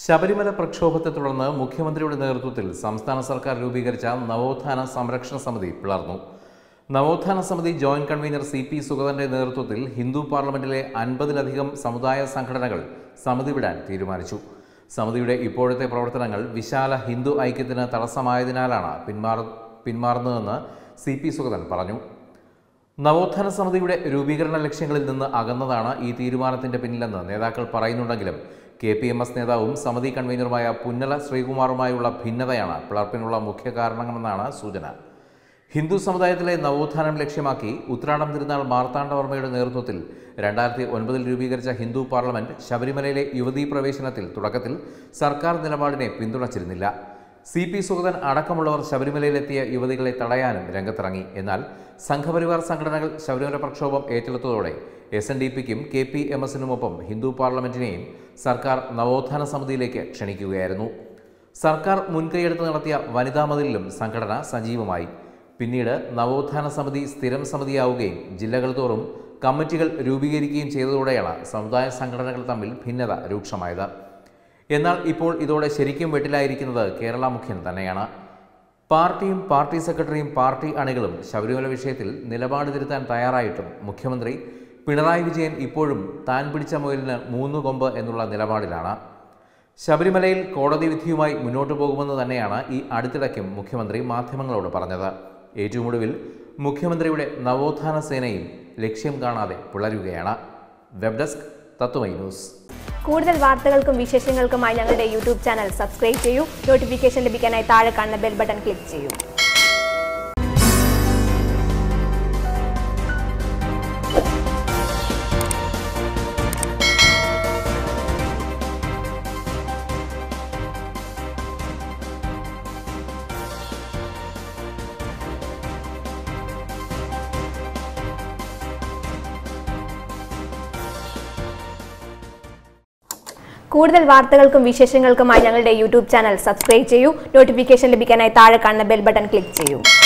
ശബരിമല പ്രക്ഷോഭത്തെ തുടർന്ന് മുഖ്യമന്ത്രിയുടെ നേതൃത്വത്തിൽ സംസ്ഥാന സർക്കാർ രൂപീകരിച്ച നവോത്ഥാന സംരക്ഷണ സമിതി പിളർന്നു നവോത്ഥാന സമിതി ജോയിന്റ് കൺവീനർ സി പി സുഗതന്റെ നേതൃത്വത്തിൽ ഹിന്ദു പാർലമെന്റിലെ അൻപതിലധികം സമുദായ സംഘടനകൾ സമിതി വിടാൻ തീരുമാനിച്ചു സമിതിയുടെ ഇപ്പോഴത്തെ പ്രവർത്തനങ്ങൾ വിശാല ഹിന്ദു ഐക്യത്തിന് തടസ്സമായതിനാലാണ് പിന്മാറ പിന്മാറുന്നതെന്ന് സി പി സുഗതൻ പറഞ്ഞു നവോത്ഥാന സമിതിയുടെ രൂപീകരണ ലക്ഷ്യങ്ങളിൽ നിന്ന് അകന്നതാണ് ഈ തീരുമാനത്തിന്റെ പിന്നിലെന്ന് നേതാക്കൾ പറയുന്നുണ്ടെങ്കിലും കെ പി എം എസ് നേതാവും സമിതി കൺവീനറുമായ പുന്നല ശ്രീകുമാറുമായുള്ള ഭിന്നതയാണ് പിളർപ്പിനുള്ള മുഖ്യ കാരണമെന്നാണ് സൂചന ഹിന്ദു സമുദായത്തിലെ നവോത്ഥാനം ലക്ഷ്യമാക്കി ഉത്രാടം തിരുനാൾ മാർത്താണ്ഡവർമ്മയുടെ നേതൃത്വത്തിൽ രണ്ടായിരത്തി ഒൻപതിൽ രൂപീകരിച്ച ഹിന്ദു പാർലമെന്റ് ശബരിമലയിലെ യുവതീ പ്രവേശനത്തിൽ തുടക്കത്തിൽ സർക്കാർ നിലപാടിനെ പിന്തുണച്ചിരുന്നില്ല സി പി സുഗതൻ അടക്കമുള്ളവർ ശബരിമലയിലെത്തിയ യുവതികളെ തടയാനും രംഗത്തിറങ്ങി എന്നാൽ സംഘപരിവാർ സംഘടനകൾ ശബരിമല പ്രക്ഷോഭം ഏറ്റെടുത്തതോടെ എസ് എൻ ഡി പിക്കും കെ പി എം എസിനുമൊപ്പം ഹിന്ദു പാർലമെന്റിനെയും സർക്കാർ നവോത്ഥാന സമിതിയിലേക്ക് ക്ഷണിക്കുകയായിരുന്നു സർക്കാർ മുൻകൈയെടുത്ത് നടത്തിയ വനിതാ മതിലിലും സംഘടന സജീവമായി പിന്നീട് നവോത്ഥാന സമിതി സ്ഥിരം സമിതിയാവുകയും ജില്ലകൾ തോറും കമ്മിറ്റികൾ രൂപീകരിക്കുകയും ചെയ്തതോടെയാണ് സമുദായ സംഘടനകൾ തമ്മിൽ ഭിന്നത രൂക്ഷമായത് എന്നാൽ ഇപ്പോൾ ഇതോടെ ശരിക്കും വെട്ടിലായിരിക്കുന്നത് കേരള മുഖ്യൻ തന്നെയാണ് പാർട്ടിയും പാർട്ടി സെക്രട്ടറിയും പാർട്ടി അണികളും ശബരിമല വിഷയത്തിൽ നിലപാട് തിരുത്താൻ തയ്യാറായിട്ടും മുഖ്യമന്ത്രി പിണറായി വിജയൻ ഇപ്പോഴും താൻ പിടിച്ച മുയലിന് മൂന്ന് കൊമ്പ് എന്നുള്ള നിലപാടിലാണ് ശബരിമലയിൽ കോടതി വിധിയുമായി മുന്നോട്ടു പോകുമെന്ന് തന്നെയാണ് ഈ അടുത്തിടയ്ക്കും മുഖ്യമന്ത്രി മാധ്യമങ്ങളോട് പറഞ്ഞത് ഏറ്റവും ഒടുവിൽ മുഖ്യമന്ത്രിയുടെ നവോത്ഥാന സേനയും ലക്ഷ്യം കാണാതെ പിളരുകയാണ് വെബ് ഡെസ്ക് തത്വമൈ ന്യൂസ് കൂടുതൽ വാർത്തകൾക്കും വിശേഷങ്ങൾക്കുമായി ഞങ്ങളുടെ യൂട്യൂബ് ചാനൽ സബ്സ്ക്രൈബ് ചെയ്യൂ നോട്ടിഫിക്കേഷൻ ലഭിക്കാനായി താഴെ കാണുന്ന ബെൽ ബട്ടൺ ക്ലിക്ക് ചെയ്യൂ കൂടുതൽ വാർത്തകൾക്കും വിശേഷങ്ങൾക്കുമായി ഞങ്ങളുടെ യൂട്യൂബ് ചാനൽ സബ്സ്ക്രൈബ് ചെയ്യൂ നോട്ടിഫിക്കേഷൻ ലഭിക്കാനായി താഴെ കാണുന്ന ബെൽ ബട്ടൺ ക്ലിക്ക് ചെയ്യൂ